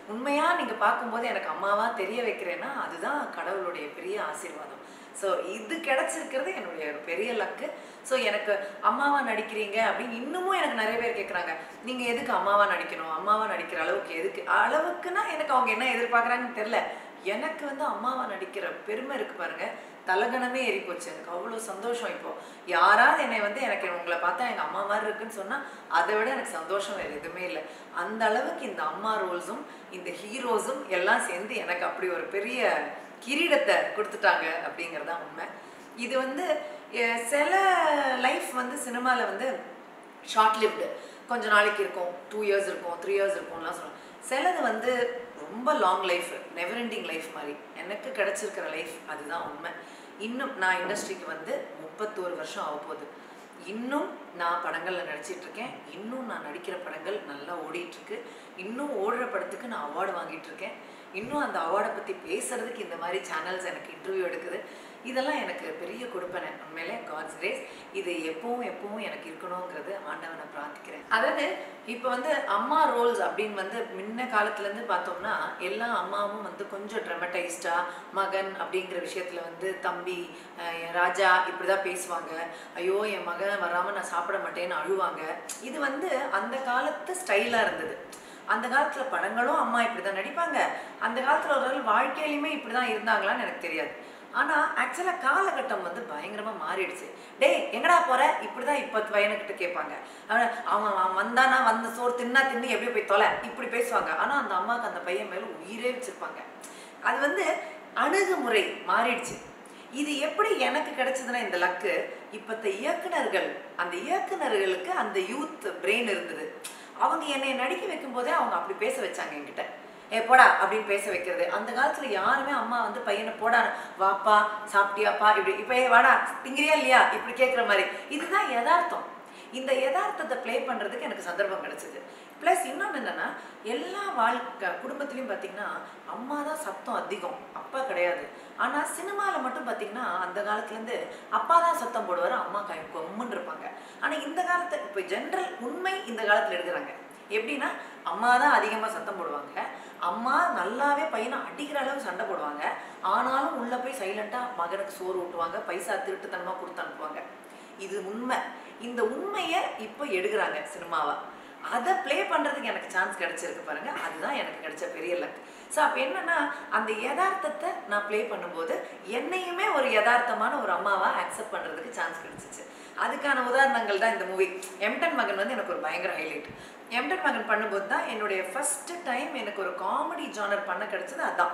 உண்மையாக நீங்கள் பார்க்கும்போது எனக்கு அம்மாவாக தெரிய வைக்கிறேன்னா அதுதான் கடவுளுடைய பெரிய ஆசீர்வாதம் ஸோ இது கிடைச்சிருக்கிறது என்னுடைய ஒரு பெரிய லக்கு ஸோ எனக்கு அம்மாவா நடிக்கிறீங்க அப்படின்னு இன்னமும் எனக்கு நிறைய பேர் கேட்குறாங்க நீங்கள் எதுக்கு அம்மாவா நடிக்கணும் அம்மாவா நடிக்கிற அளவுக்கு எதுக்கு அளவுக்குன்னா எனக்கு அவங்க என்ன எதிர்பார்க்குறாங்கன்னு தெரில எனக்கு வந்து அம்மாவா நடிக்கிற பெருமை இருக்கு பாருங்க தலகணமே ஏறி போச்சு எனக்கு அவ்வளோ சந்தோஷம் இப்போ யாராவது என்னை வந்து எனக்கு உங்களை பார்த்தா எங்கள் அம்மா மாதிரி இருக்குன்னு சொன்னால் அதை விட எனக்கு சந்தோஷம் வேறு எதுவுமே இல்லை அந்த அளவுக்கு இந்த அம்மா ரோல்ஸும் இந்த ஹீரோஸும் எல்லாம் சேர்ந்து எனக்கு அப்படி ஒரு பெரிய கிரீடத்தை கொடுத்துட்டாங்க அப்படிங்கிறது தான் உண்மை இது வந்து அஹ், சில லைஃப் வந்து சினிமாவில் வந்து ஷார்ட் லிவ்டு கொஞ்ச நாளைக்கு இருக்கும் டூ இயர்ஸ் இருக்கும் த்ரீ இயர்ஸ் இருக்கும்லாம் சொல்லுவாங்க சிலது வந்து ரொம்ப long life never ending life மாதிரி எனக்கு கிடைச்சிருக்கிற லைஃப் அதுதான் உண்மை இன்னும் நான் இண்டஸ்ட்ரிக்கு வந்து முப்பத்தோரு வருஷம் ஆக போகுது இன்னும் நான் படங்களில் நடிச்சிட்டு இருக்கேன் இன்னும் நான் நடிக்கிற படங்கள் நல்லா ஓடிட்டு இருக்கு இன்னும் ஓடுற படத்துக்கு நான் அவார்டு வாங்கிட்டு இருக்கேன் இன்னும் அந்த அவார்டை பற்றி பேசுறதுக்கு இந்த மாதிரி சேனல்ஸ் எனக்கு இன்டர்வியூ எடுக்குது இதெல்லாம் எனக்கு பெரிய கொடுப்பனை உண்மையிலே காட்ஸ் கிரேஸ் இது எப்பவும் எப்பவும் எனக்கு இருக்கணுங்கிறது ஆண்டவனை பிரார்த்திக்கிறேன் அதாவது இப்போ வந்து அம்மா ரோல்ஸ் அப்படின்னு வந்து முன்ன காலத்துலேருந்து பார்த்தோம்னா எல்லா அம்மாவும் வந்து கொஞ்சம் ட்ரமடைஸ்டாக மகன் அப்படிங்கிற விஷயத்தில் வந்து தம்பி அஹ், என் ராஜா இப்படி தான் பேசுவாங்க ஐயோ என் மகன் வராமல் நான் சாப்பிட மாட்டேன்னு அழுவாங்க இது வந்து அந்த காலத்து ஸ்டைலாக இருந்தது அந்த காலத்தில் படங்களும் அம்மா இப்படி தான் நடிப்பாங்க அந்த காலத்தில் ஒரு வாழ்க்கையிலுமே இப்படி தான் இருந்தாங்களான்னு எனக்கு தெரியாது ஆனால் ஆக்சுவலாக காலகட்டம் வந்து பயங்கரமாக மாறிடுச்சு டேய் எங்கடா போற இப்படி தான் இப்போ பையனுக்கிட்ட கேட்பாங்க அவன் அவன் அவன் வந்தானா வந்த சோறு தின்னா தின்னு எப்படி போய் தொலை இப்படி பேசுவாங்க ஆனால் அந்த அம்மாவுக்கு அந்த பையன் மேலே உயிரே வச்சுருப்பாங்க அது வந்து அணுகுமுறை மாறிடுச்சு இது எப்படி எனக்கு கிடைச்சதுன்னா இந்த லக்கு இப்பத்த இயக்குனர்கள் அந்த இயக்குனர்களுக்கு அந்த யூத் பிரெயின் இருந்தது அவங்க என்னை நடிக்க வைக்கும் போதே அவங்க அப்படி பேச வச்சாங்க என்கிட்ட ஏ போடா அப்படின்னு பேச வைக்கிறது அந்த காலத்துல யாருமே அம்மா வந்து பையனை போடா வாப்பா சாப்பிட்டியாப்பா இப்படி இப்போ ஏ வாடா திங்கிறியா இல்லையா இப்படி கேட்குற மாதிரி இதுதான் யதார்த்தம் இந்த யதார்த்தத்தை ப்ளே பண்ணுறதுக்கு எனக்கு சந்தர்ப்பம் கிடைச்சது ப்ளஸ் இன்னொன்று என்னென்னா எல்லா வாழ்க்கை குடும்பத்துலேயும் பார்த்தீங்கன்னா அம்மா தான் சத்தம் அதிகம் அப்பா கிடையாது ஆனால் சினிமாவில் மட்டும் பார்த்தீங்கன்னா அந்த காலத்துலேருந்து அப்பா தான் சத்தம் போடுவார் அம்மா கை கொம்முன்னு இருப்பாங்க ஆனால் இந்த காலத்து இப்போ ஜென்ரல் உண்மை இந்த காலத்தில் எடுக்கிறாங்க எப்படின்னா அம்மா தான் அதிகமாக சத்தம் போடுவாங்க அம்மா நல்லாவே பையனை அடிக்கிற அளவு சண்டை போடுவாங்க ஆனாலும் உள்ளே போய் சைலண்ட்டாக மகனுக்கு சோறு ஊட்டுவாங்க பைசா திருட்டுத்தனமாக கொடுத்து அனுப்புவாங்க இது உண்மை இந்த உண்மையை இப்போ எடுக்கிறாங்க சினிமாவா அதை ப்ளே பண்ணுறதுக்கு எனக்கு சான்ஸ் கிடைச்சிருக்கு பாருங்க அதுதான் எனக்கு கிடைச்ச பெரிய லக் ஸோ அப்போ என்னன்னா அந்த யதார்த்தத்தை நான் ப்ளே பண்ணும்போது என்னையுமே ஒரு யதார்த்தமான ஒரு அம்மாவா அக்செப்ட் பண்ணுறதுக்கு சான்ஸ் கிடைச்சிச்சு அதுக்கான உதாரணங்கள் தான் இந்த மூவி எம்டன் மகன் வந்து எனக்கு ஒரு பயங்கர ஹைலைட் எம்டன் மகன் பண்ணும்போது தான் என்னுடைய ஃபர்ஸ்ட் டைம் எனக்கு ஒரு காமெடி ஜானர் பண்ண கிடைச்சது அதான்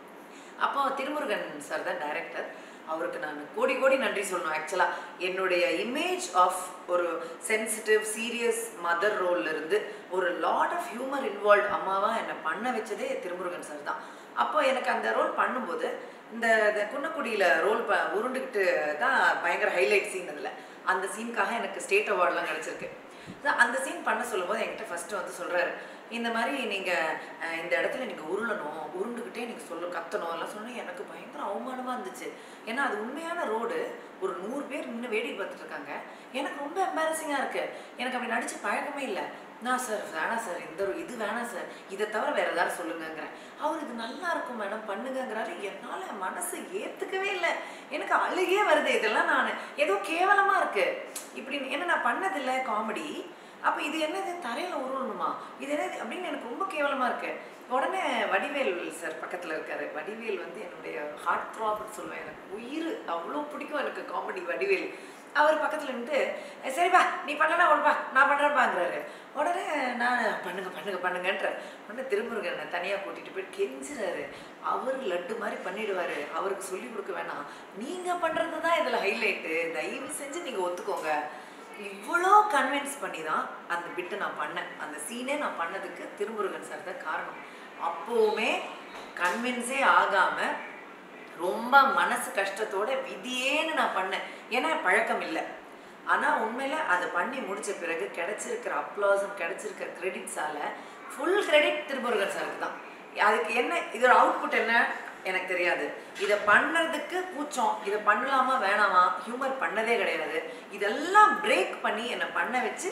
அப்போ திருமுருகன் சார் தான் டைரக்டர் அவருக்கு நான் கோடி கோடி நன்றி சொல்லணும் ஆக்சுவலாக என்னுடைய இமேஜ் ஆஃப் ஒரு சென்சிட்டிவ் சீரியஸ் மதர் ரோல்ல இருந்து ஒரு லாட் ஆஃப் ஹியூமர் இன்வால்வ் அம்மாவாக என்னை பண்ண வச்சதே திருமுருகன் சார் தான் அப்போ எனக்கு அந்த ரோல் பண்ணும்போது இந்த இந்த குன்னக்குடியில் ரோல் ப உருண்டுக்கிட்டு தான் பயங்கர ஹைலைட் சீன் அதில் அந்த சீனுக்காக எனக்கு ஸ்டேட் அவார்ட்லாம் கிடச்சிருக்கு அந்த சீன் பண்ண சொல்லும்போது என்கிட்ட ஃபஸ்ட்டு வந்து சொல்கிறாரு இந்த மாதிரி நீங்கள் இந்த இடத்துல நீங்கள் உருளணும் உருண்டுக்கிட்டே நீங்கள் சொல்ல கத்தணும் எல்லாம் சொன்னேன் எனக்கு பயங்கர அவமானமாக இருந்துச்சு ஏன்னா அது உண்மையான ரோடு ஒரு நூறு பேர் நின்று வேடிக்கை பார்த்துட்டு இருக்காங்க எனக்கு ரொம்ப எம்பாரசிங்காக இருக்குது எனக்கு அப்படி நடிச்சு பழக்கமே இல்லை நான் சார் வேணாம் சார் இந்த ஒரு இது வேணாம் சார் இதை தவிர வேற ஏதாவது சொல்லுங்கங்கிறேன் அவர் இது நல்லா இருக்கும் மேடம் பண்ணுங்கங்கிறாரு என்னால் மனசு ஏற்றுக்கவே இல்லை எனக்கு அழுகே வருது இதெல்லாம் நான் ஏதோ கேவலமாக இருக்கு இப்படி என்ன நான் பண்ணதில்லை காமெடி அப்போ இது என்னது தரையில் உருளணுமா இது என்னது அப்படின்னு எனக்கு ரொம்ப கேவலமாக இருக்கு உடனே வடிவேல் சார் பக்கத்தில் இருக்காரு வடிவேல் வந்து என்னுடைய ஹார்ட் த்ராப்னு சொல்லுவேன் எனக்கு உயிர் அவ்வளோ பிடிக்கும் எனக்கு காமெடி வடிவேல் அவர் பக்கத்தில் நின்றுட்டு சரிப்பா நீ பண்ணலாம் விடுப்பா நான் பண்ணுறேன்பாங்கிறாரு உடனே நான் பண்ணுங்க பண்ணுங்க பண்ணுங்கன்ற உடனே திருமுருகனை தனியாக கூட்டிகிட்டு போய் கெஞ்சுறாரு அவர் லட்டு மாதிரி பண்ணிடுவார் அவருக்கு சொல்லி கொடுக்க வேணாம் நீங்கள் பண்ணுறது தான் இதில் ஹைலைட்டு தயவு செஞ்சு நீங்கள் ஒத்துக்கோங்க இவ்வளோ கன்வின்ஸ் பண்ணி தான் அந்த பிட்டை நான் பண்ணேன் அந்த சீனே நான் பண்ணதுக்கு திருமுருகன் சார் தான் காரணம் அப்போவுமே கன்வின்ஸே ஆகாமல் ரொம்ப மனசு கஷ்டத்தோட விதியேன்னு நான் பண்ணேன் ஏன்னா பழக்கம் இல்லை ஆனால் உண்மையில் அதை பண்ணி முடிச்ச பிறகு கிடைச்சிருக்கிற அப்ளாஸும் கிடைச்சிருக்கிற கிரெடிட்ஸால ஃபுல் கிரெடிட் திருமுருகன் சாருக்கு தான் அதுக்கு என்ன இதோட அவுட்புட் என்ன எனக்கு தெரியாது இதை பண்ணுறதுக்கு கூச்சம் இதை பண்ணலாமா வேணாமா ஹியூமர் பண்ணதே கிடையாது இதெல்லாம் பிரேக் பண்ணி என்னை பண்ண வச்சு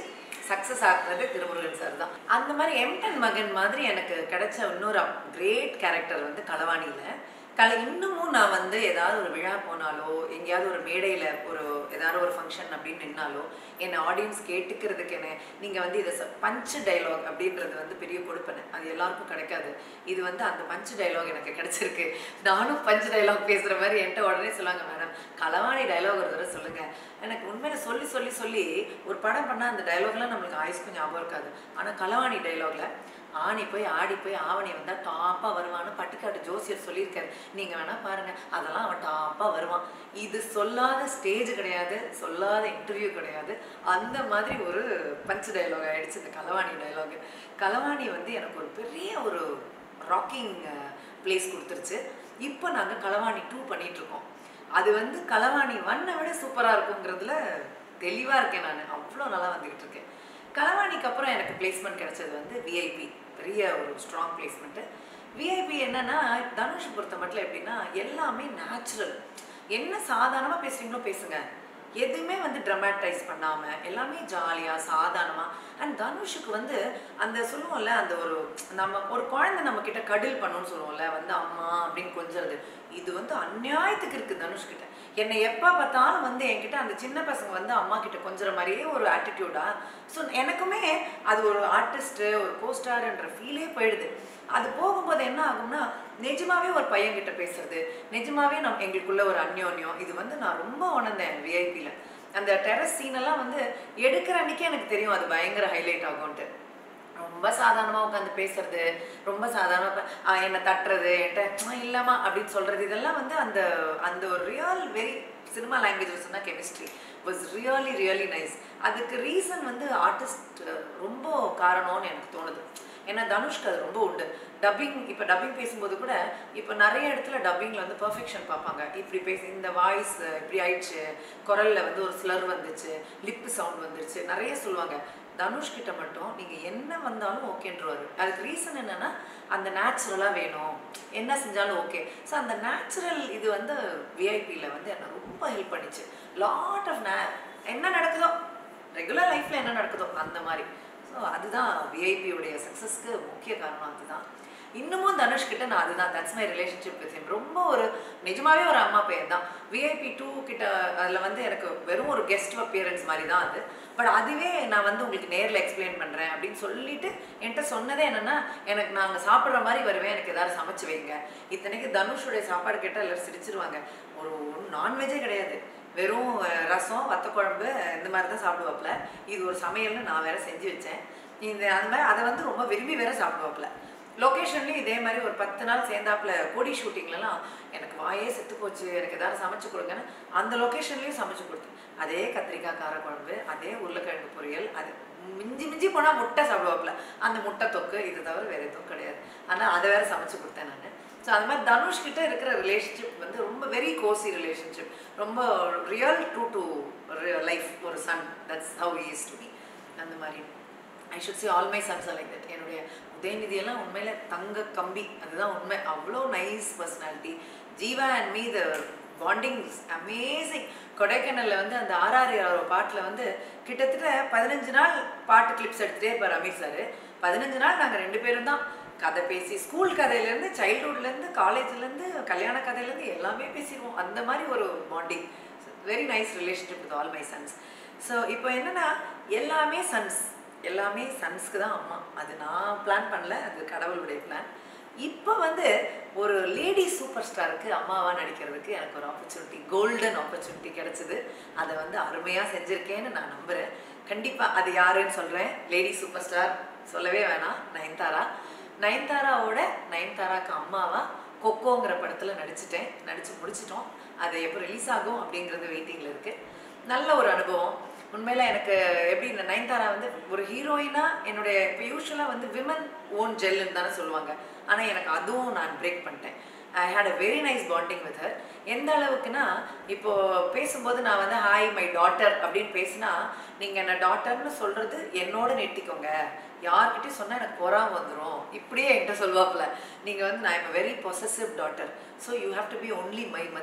சக்ஸஸ் ஆக்குறது திருமுருகன் சார் தான் அந்த மாதிரி எம்டன் மகன் மாதிரி எனக்கு கிடைச்ச இன்னொரு கிரேட் கேரக்டர் வந்து களவாணியில் கலை இன்னமும் நான் வந்து ஏதாவது ஒரு விழா போனாலோ எங்கேயாவது ஒரு மேடையில் ஒரு ஏதாவது ஒரு ஃபங்க்ஷன் அப்படின்னு நின்னாலோ என்னை ஆடியன்ஸ் கேட்டுக்கிறதுக்கு என்ன நீங்கள் வந்து இதை பஞ்சு டைலாக் அப்படின்றது வந்து பெரிய கொடுப்பனை அது எல்லாருக்கும் கிடைக்காது இது வந்து அந்த பஞ்சு டைலாக் எனக்கு கிடைச்சிருக்கு நானும் பஞ்சு டைலாக் பேசுகிற மாதிரி என்கிட்ட உடனே சொல்லுவாங்க மேடம் களவாணி டைலாக் ஒரு தடவை சொல்லுங்கள் எனக்கு உண்மையில சொல்லி சொல்லி சொல்லி ஒரு படம் பண்ணால் அந்த டைலாக்லாம் நம்மளுக்கு ஆயுஸ்க்கும் ஞாபகம் இருக்காது ஆனால் களவாணி டைலாக்ல ஆணி போய் ஆடி போய் ஆவணி வந்தால் டாப்பாக வருவான்னு பட்டிக்காட்டு ஜோசியர் சொல்லியிருக்காரு நீங்கள் வேணால் பாருங்கள் அதெல்லாம் அவன் டாப்பாக வருவான் இது சொல்லாத ஸ்டேஜ் கிடையாது சொல்லாத இன்டர்வியூ கிடையாது அந்த மாதிரி ஒரு பஞ்ச் டைலாக் ஆயிடுச்சு இந்த களவாணி டைலாக் களவாணி வந்து எனக்கு ஒரு பெரிய ஒரு ராக்கிங் பிளேஸ் கொடுத்துருச்சு இப்போ நாங்கள் களவாணி டூ பண்ணிகிட்ருக்கோம் அது வந்து களவாணி ஒன்னை விட சூப்பராக இருக்குங்கிறதுல தெளிவாக இருக்கேன் நான் அவ்வளோ நல்லா வந்துக்கிட்டு இருக்கேன் களவாணிக்கு அப்புறம் எனக்கு பிளேஸ்மெண்ட் கிடைச்சது வந்து விஐபி பெரிய ஒரு ஸ்ட்ராங் பிளேஸ்மெண்ட்டு விஐபி என்னன்னா தனுஷ் பொறுத்த மட்டும் எப்படின்னா எல்லாமே நேச்சுரல் என்ன சாதாரணமாக பேசுகிறீங்களோ பேசுங்க எதுவுமே வந்து ட்ரமாட்டைஸ் பண்ணாமல் எல்லாமே ஜாலியாக சாதாரணமாக அண்ட் தனுஷுக்கு வந்து அந்த சொல்லுவோம்ல அந்த ஒரு நம்ம ஒரு குழந்தை நம்ம கிட்ட கடல் பண்ணுன்னு சொல்லுவோம்ல வந்து அம்மா அப்படின்னு கொஞ்சறது இது வந்து அநியாயத்துக்கு இருக்குது தனுஷ் கிட்ட என்னை எப்போ பார்த்தாலும் வந்து என்கிட்ட அந்த சின்ன பசங்க வந்து அம்மா கிட்ட கொஞ்சற மாதிரியே ஒரு ஆட்டிடியூடா ஸோ எனக்குமே அது ஒரு ஆர்டிஸ்ட்டு ஒரு கோஸ்டார்ன்ற ஃபீலே போயிடுது அது போகும்போது என்ன ஆகும்னா நிஜமாவே ஒரு பையன் கிட்ட பேசுறது நிஜமாவே நம் எங்களுக்குள்ள ஒரு அந்யோன்யம் இது வந்து நான் ரொம்ப உணர்ந்தேன் விஐபியில் அந்த டெரஸ் சீனெல்லாம் வந்து எடுக்கிற அன்னைக்கே எனக்கு தெரியும் அது பயங்கர ஹைலைட் ஆகும்ன்ட்டு ரொம்ப சாதாரணமாக உட்காந்து பேசுறது ரொம்ப சாதாரணமாக என்னை தட்டுறது என்கிட்ட இல்லைம்மா அப்படின்னு சொல்கிறது இதெல்லாம் வந்து அந்த அந்த ஒரு ரியல் வெரி சினிமா லாங்குவேஜ் சொன்னால் chemistry was really really nice அதுக்கு ரீசன் வந்து ஆர்டிஸ்ட் ரொம்ப காரணம்னு எனக்கு தோணுது ஏன்னா தனுஷ்க்கு அது ரொம்ப உண்டு டப்பிங் இப்போ டப்பிங் பேசும்போது கூட இப்போ நிறைய இடத்துல டப்பிங்கில் வந்து பர்ஃபெக்ஷன் பார்ப்பாங்க இப்படி பேசி இந்த வாய்ஸ் இப்படி ஆயிடுச்சு குரலில் வந்து ஒரு ஸ்லர் வந்துச்சு லிப்பு சவுண்ட் வந்துருச்சு நிறைய சொல்லுவாங்க தனுஷ் கிட்ட மட்டும் நீங்கள் என்ன வந்தாலும் ஓகேன்றவாரு அதுக்கு ரீசன் என்னென்னா அந்த நேச்சுரலாக வேணும் என்ன செஞ்சாலும் ஓகே ஸோ அந்த நேச்சுரல் இது வந்து விஐபியில் வந்து என்னை ரொம்ப ஹெல்ப் பண்ணிச்சு லாட் ஆஃப் நே என்ன நடக்குதோ ரெகுலர் லைஃப்பில் என்ன நடக்குதோ அந்த மாதிரி ஸோ அதுதான் விஐபியோடைய சக்ஸஸ்க்கு முக்கிய காரணம் அதுதான் இன்னமும் தனுஷ் கிட்ட நான் அதுதான் that's my relationship with him ரொம்ப ஒரு நிஜமாவே ஒரு அம்மா பையன் தான் விஐபி டூ கிட்ட அதில் வந்து எனக்கு வெறும் ஒரு கெஸ்ட் அப்பியரன்ஸ் மாதிரி தான் அது பட் அதுவே நான் வந்து உங்களுக்கு நேரில் எக்ஸ்பிளைன் பண்ணுறேன் அப்படின்னு சொல்லிட்டு என்கிட்ட சொன்னதே என்னென்னா எனக்கு நாங்கள் சாப்பிட்ற மாதிரி வருவேன் எனக்கு ஏதாவது சமைச்சு வைங்க இத்தனைக்கு தனுஷுடைய சாப்பாடு கேட்டால் எல்லோரும் சிரிச்சிருவாங்க ஒரு நான்வெஜ்ஜே கிடையாது வெறும் ரசம் வத்த குழம்பு இந்த மாதிரி தான் சாப்பிடுவாப்புல இது ஒரு சமையல்னு நான் வேற செஞ்சு வச்சேன் இந்த அந்த மாதிரி அதை வந்து ரொம்ப விரும்பி வேற சாப்பிடுவாப்புல லொக்கேஷன்லேயும் இதே மாதிரி ஒரு பத்து நாள் சேர்ந்தாப்புல கோடி ஷூட்டிங்லலாம் எனக்கு வாயே செத்து போச்சு எனக்கு ஏதாவது சமைச்சு கொடுங்கன்னு அந்த லொக்கேஷன்லேயும் சமைச்சு கொடுத்தேன் அதே கத்திரிக்காய் காரக்குழம்பு அதே உருளைக்கிழங்கு பொரியல் அது மிஞ்சி மிஞ்சி போனால் முட்டை சாப்பிடுவாப்புல அந்த முட்டை தொக்கு இது தவிர வேறு எதுவும் கிடையாது ஆனால் அதை வேற சமைச்சு கொடுத்தேன் நான் ஸோ அந்த மாதிரி தனுஷ் கிட்ட இருக்கிற ரிலேஷன்ஷிப் வந்து ரொம்ப வெரி கோசி ரிலேஷன்ஷிப் ரொம்ப ரியல் ட்ரூ டு லைஃப் ஒரு son that's how is to be அந்த மாதிரி I should see all my sons like that என்னுடைய உதயநிதியெல்லாம் உண்மையில தங்க கம்பி அதுதான் உண்மை அவ்வளோ nice personality Jeeva and me the bonding amazing கொடைக்கானலில் வந்து அந்த ஆர்ஆர் பாட்டில் வந்து கிட்டத்தட்ட பதினஞ்சு நாள் பாட்டு கிளிப்ஸ் எடுத்துகிட்டே இருப்பார் அமீர் சார் பதினஞ்சு நாள் நாங்கள் ரெண்டு பேரும் தான் கதை பேசி ஸ்கூல் கதையிலேருந்து சைல்ட்ஹுட்லேருந்து காலேஜ்லேருந்து கல்யாண கதையிலேருந்து எல்லாமே பேசிடுவோம் அந்த மாதிரி ஒரு bonding very nice relationship with all my sons so இப்போ என்னென்னா எல்லாமே சன்ஸ் எல்லாமே சன்ஸ்க்கு தான் அம்மா அது நான் பிளான் பண்ணல அது கடவுளுடைய பிளான் இப்போ வந்து ஒரு லேடி சூப்பர் ஸ்டாருக்கு அம்மாவாக நடிக்கிறதுக்கு எனக்கு ஒரு ஆப்பர்ச்சுனிட்டி கோல்டன் ஆப்பர்ச்சுனிட்டி கிடச்சிது அதை வந்து அருமையாக செஞ்சுருக்கேன்னு நான் நம்புகிறேன் கண்டிப்பாக அது யாருன்னு சொல்கிறேன் லேடி சூப்பர் ஸ்டார் சொல்லவே வேணாம் நயன்தாரா நயன்தாராவோட நயன்தாராக்கு அம்மாவா கொக்கோங்கிற படத்தில் நடிச்சிட்டேன் நடித்து முடிச்சிட்டோம் அது எப்போ ரிலீஸ் ஆகும் அப்படிங்கிறது வெயிட்டிங்கில் இருக்குது நல்ல ஒரு அனுபவம் உண்மையில் எனக்கு எப்படி இந்த நயன்தாரா வந்து ஒரு ஹீரோயினாக என்னுடைய இப்போ யூஸ்வலாக வந்து விமன் ஓன் ஜெல்லுன்னு தானே சொல்லுவாங்க ஆனால் எனக்கு அதுவும் நான் பிரேக் பண்ணிட்டேன் I had a very nice bonding with her எந்த அளவுக்குன்னா இப்போ பேசும்போது நான் வந்து ஹாய் மை டாட்டர் அப்படின்னு பேசினா நீங்கள் என்ன டாட்டர்னு சொல்கிறது என்னோட நிறுத்திக்கோங்க யார்கிட்டயும் சொன்னால் எனக்கு பொறாம வந்துடும் இப்படியே என்கிட்ட சொல்லுவாப்புல நீங்கள் வந்து நான் இப்போ very possessive daughter so you have to be only my mother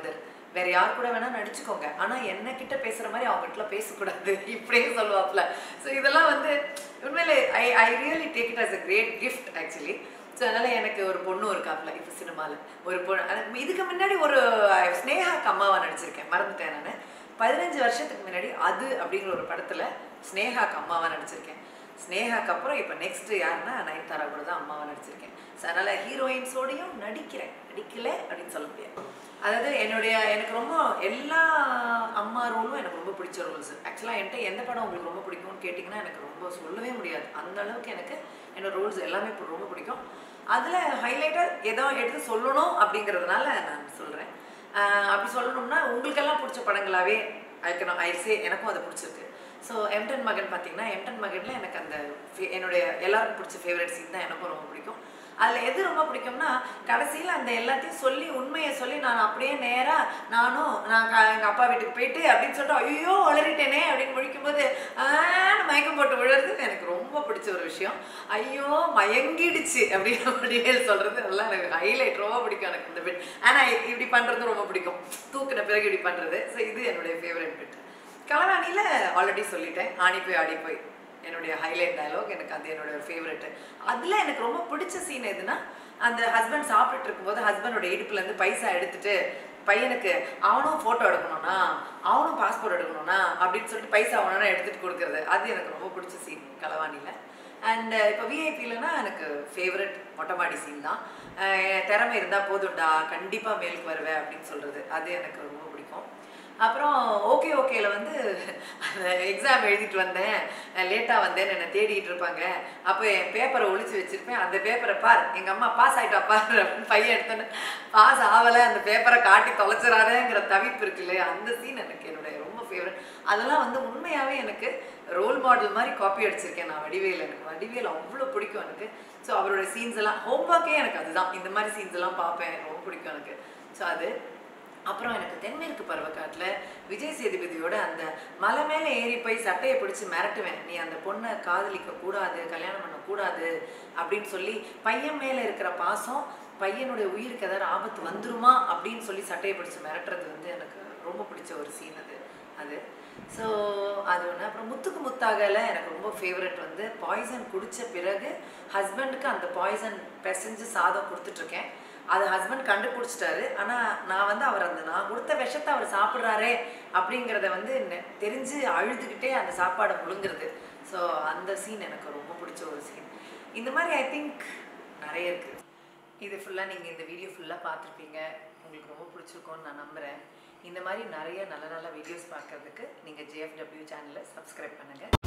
வேற யார் கூட வேணா நடிச்சுக்கோங்க ஆனா என்ன கிட்ட பேசுற மாதிரி அவங்க கிட்ட பேசக்கூடாது இப்படியே சொல்லுவாப்ல ஸோ இதெல்லாம் வந்து உண்மையிலே I I really take it as a great gift actually so அதனால எனக்கு ஒரு பொண்ணு இருக்காப்ல இப்போ சினிமாவில் ஒரு பொண்ணு அது- இதுக்கு முன்னாடி ஒரு ஸ்னேகாக்கு அம்மாவா நடிச்சிருக்கேன் மறந்துட்டேன் நான் பதினஞ்சு வருஷத்துக்கு முன்னாடி அது அப்படிங்கிற ஒரு படத்துல ஸ்னேகாக்கு அம்மாவா நடிச்சிருக்கேன் ஸ்னேகாக்கு அப்புறம் இப்போ நெக்ஸ்ட் யாருன்னா நயன்தாரா கூட தான் அம்மாவா நடிச்சிருக்கேன் ஸோ அதனால ஹீரோயின்ஸோடையும் நடிக்கிறேன் நடிக்கல அப்படின்னு சொல்ல முடியாது அதாவது என்னுடைய எனக்கு ரொம்ப எல்லா அம்மா ரோலும் எனக்கு ரொம்ப பிடிச்ச ரோல்ஸ் ஆக்சுவலாக என்கிட்ட எந்த படம் உங்களுக்கு ரொம்ப பிடிக்கும்னு கேட்டிங்கன்னா எனக்கு ரொம்ப சொல்லவே முடியாது அந்த அளவுக்கு எனக்கு என்னோட ரோல்ஸ் எல்லாமே இப்ப ரொம்ப பிடிக்கும் அதில் ஹைலைட்டாக ஏதோ எடுத்து சொல்லணும் அப்படிங்கிறதுனால நான் சொல்கிறேன் அப்படி சொல்லணும்னா உங்களுக்கெல்லாம் பிடிச்ச படங்களாகவே ஐக்கணும் ஐசே எனக்கும் அது பிடிச்சிருக்கு ஸோ எம்டன் மகன் பார்த்தீங்கன்னா எம்டன் மகனில் எனக்கு அந்த fe- என்னுடைய எல்லாருக்கும் பிடிச்ச ஃபேவரட் சீன் தான் எனக்கும் ரொம்ப பிடிக்கும் அதில் எது ரொம்ப பிடிக்கும்னா கடைசியில் அந்த எல்லாத்தையும் சொல்லி உண்மையை சொல்லி நான் அப்படியே நேராக நானும் நான் எங்கள் அப்பா வீட்டுக்கு போயிட்டு அப்படின்னு சொல்லிட்டு ஐயோ வளரிட்டேனே அப்படின்னு முழிக்கும்போது ஆன்னு மயக்கம் போட்டு விழுறது எனக்கு ரொம்ப பிடிச்ச ஒரு விஷயம் ஐயோ மயங்கிடுச்சு அப்படின்னு வடிவேல் சொல்கிறது அதெல்லாம் எனக்கு ஹைலைட் ரொம்ப பிடிக்கும் எனக்கு இந்த பிட் ஆனால் இப்படி பண்ணுறது ரொம்ப பிடிக்கும் தூக்கின பிறகு இப்படி பண்ணுறது ஸோ இது என்னுடைய ஃபேவரட் பிட் கலராணியில் ஆல்ரெடி சொல்லிட்டேன் ஆணி போய் ஆடி போய் என்னுடைய ஹைலைட் டயலாக் எனக்கு அது என்னோட ஃபேவரெட்டு அதில் எனக்கு ரொம்ப பிடிச்ச சீன் எதுனா அந்த ஹஸ்பண்ட் சாப்பிட்டுட்டு இருக்கும்போது ஹஸ்பண்டோட இடுப்புலேருந்து பைசா எடுத்துட்டு பையனுக்கு அவனும் ஃபோட்டோ எடுக்கணும்னா அவனும் பாஸ்போர்ட் எடுக்கணும்னா அப்படின்னு சொல்லிட்டு பைசா அவனா எடுத்துட்டு கொடுக்கறது அது எனக்கு ரொம்ப பிடிச்ச சீன் களவாணியில் அண்ட் இப்போ விஐபிலனா எனக்கு ஃபேவரட் மொட்டைமாடி சீன் தான் அஹ் திறமை இருந்தால் போதும்டா கண்டிப்பாக மேலுக்கு வருவேன் அப்படின்னு சொல்கிறது அது எனக்கு ரொம்ப பிடிக்கும் அப்புறம் ஓகே ஓகேல வந்து எக்ஸாம் எழுதிட்டு வந்தேன் லேட்டாக வந்தேன்னு என்னை தேடிட்டு இருப்பாங்க அப்போ என் பேப்பரை ஒளிச்சு வச்சிருப்பேன் அந்த பேப்பரை பார் எங்கள் அம்மா பாஸ் ஆகிட்டா பார் அப்படின்னு பையன் எடுத்தோன்னு பாஸ் ஆகலை அந்த பேப்பரை காட்டி தொலைச்சிடாதேங்கிற தவிப்பு இருக்கு இல்லையா அந்த சீன் எனக்கு என்னுடைய ரொம்ப ஃபேவரட் அதெல்லாம் வந்து உண்மையாகவே எனக்கு ரோல் மாடல் மாதிரி காப்பி அடிச்சிருக்கேன் நான் வடிவேல் எனக்கு வடிவேல் அவ்வளோ பிடிக்கும் எனக்கு ஸோ அவரோட சீன்ஸ் எல்லாம் ஹோம்ஒர்க்கே எனக்கு அதுதான் இந்த மாதிரி சீன்ஸ் எல்லாம் பார்ப்பேன் ரொம்ப பிடிக்கும் எனக்கு ஸோ அது அப்புறம் எனக்கு தென்மேற்கு பருவக்காட்டில் விஜய் சேதுபதியோட அந்த மலை மேலே ஏறி போய் சட்டையை பிடிச்சி மிரட்டுவேன் நீ அந்த பொண்ணை காதலிக்க கூடாது கல்யாணம் பண்ண கூடாது அப்படின்னு சொல்லி பையன் மேலே இருக்கிற பாசம் பையனுடைய உயிருக்கு ஏதாவது ஆபத்து வந்துருமா அப்படின்னு சொல்லி சட்டையை பிடிச்சி மிரட்டுறது வந்து எனக்கு ரொம்ப பிடிச்ச ஒரு சீன் அது அது ஸோ அது ஒன்று அப்புறம் முத்துக்கு முத்தாகல எனக்கு ரொம்ப ஃபேவரட் வந்து பாய்சன் குடித்த பிறகு ஹஸ்பண்டுக்கு அந்த பாய்சன் பிசைஞ்சு சாதம் கொடுத்துட்ருக்கேன் அது ஹஸ்பண்ட் கண்டுபிடிச்சிட்டாரு ஆனால் நான் வந்து அவர் அந்த நான் கொடுத்த விஷத்தை அவர் சாப்பிட்றாரே அப்படிங்கிறத வந்து நெ- தெரிஞ்சு அழுதுகிட்டே அந்த சாப்பாடை முழுங்குறது ஸோ அந்த சீன் எனக்கு ரொம்ப பிடிச்ச ஒரு சீன் இந்த மாதிரி ஐ திங்க் நிறைய இருக்குது இது ஃபுல்லாக நீங்கள் இந்த வீடியோ ஃபுல்லாக பார்த்துருப்பீங்க உங்களுக்கு ரொம்ப பிடிச்சிருக்கோன்னு நான் நம்புகிறேன் இந்த மாதிரி நிறைய நல்ல நல்ல வீடியோஸ் பார்க்கறதுக்கு நீங்கள் ஜேஎஃப்டபிள்யூ சேனலை சப்ஸ்கிரைப் பண்ணுங்கள்